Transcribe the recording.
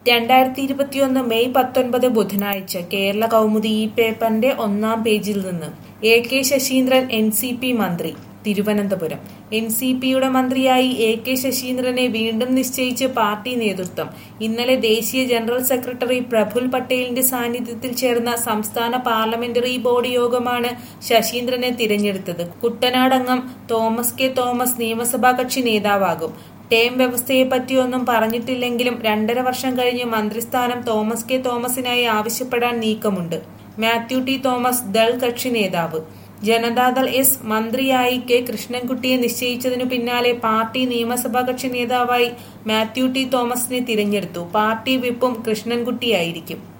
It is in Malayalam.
രണ്ടായിരത്തി ഇരുപത്തിയൊന്ന് മെയ് പത്തൊൻപത് ബുധനാഴ്ച കേരള കൗമുദി ഈ പേപ്പറിന്റെ ഒന്നാം പേജിൽ നിന്ന് A K Saseendran N C P മന്ത്രി തിരുവനന്തപുരം എൻ സി പിയുടെ മന്ത്രിയായി എ കെ ശശീന്ദ്രനെ വീണ്ടും നിശ്ചയിച്ച് പാർട്ടി നേതൃത്വം ഇന്നലെ ദേശീയ ജനറൽ സെക്രട്ടറി പ്രഫുൽ പട്ടേലിന്റെ സാന്നിധ്യത്തിൽ ചേർന്ന സംസ്ഥാന പാർലമെന്ററി ബോർഡ് യോഗമാണ് ശശീന്ദ്രനെ തിരഞ്ഞെടുത്തത് കുട്ടനാടംഗം തോമസ് കെ തോമസ് നിയമസഭാ കക്ഷി നേതാവാകും ടേം വ്യവസ്ഥയെപ്പറ്റിയൊന്നും പറഞ്ഞിട്ടില്ലെങ്കിലും രണ്ടര വർഷം കഴിഞ്ഞ് മന്ത്രിസ്ഥാനം തോമസ് കെ തോമസിനായി ആവശ്യപ്പെടാൻ നീക്കമുണ്ട് മാത്യു ടി തോമസ് ദൾ കക്ഷി നേതാവ് ജനതാദൾ എസ് മന്ത്രിയായി കെ കൃഷ്ണൻകുട്ടിയെ നിശ്ചയിച്ചതിനു പിന്നാലെ പാർട്ടി നിയമസഭാ കക്ഷി നേതാവായി മാത്യു ടി തോമസിനെ തിരഞ്ഞെടുത്തു പാർട്ടി വിപ്പും കൃഷ്ണൻകുട്ടിയായിരിക്കും